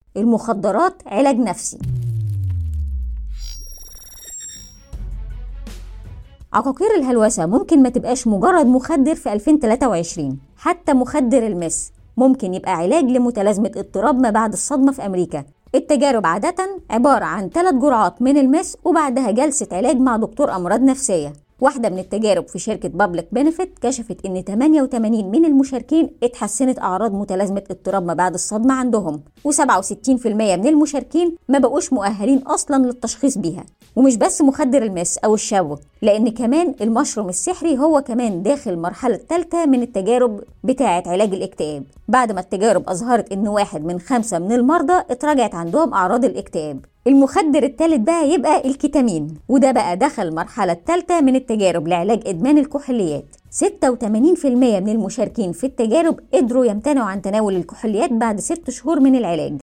المخدرات علاج نفسي عقاقير الهلوسة ممكن ما تبقاش مجرد مخدر في 2023 حتى مخدر المس ممكن يبقى علاج لمتلازمة اضطراب ما بعد الصدمة في أمريكا التجارب عادة عبارة عن ثلاث جرعات من المس وبعدها جلسة علاج مع دكتور أمراض نفسية واحدة من التجارب في شركة بابليك بينيفيت كشفت إن 88 من المشاركين اتحسنت أعراض متلازمة اضطراب ما بعد الصدمة عندهم و67% من المشاركين ما بقوش مؤهلين أصلا للتشخيص بيها ومش بس مخدر المس أو الشابو لأن كمان المشروم السحري هو كمان داخل المرحلة الثالثة من التجارب بتاعة علاج الاكتئاب بعد ما التجارب أظهرت إن واحد من خمسة من المرضى اتراجعت عندهم أعراض الاكتئاب المخدر الثالث بقى يبقى الكيتامين وده بقى دخل المرحلة الثالثة من التجارب لعلاج إدمان الكحوليات 86% من المشاركين في التجارب قدروا يمتنعوا عن تناول الكحوليات بعد ست شهور من العلاج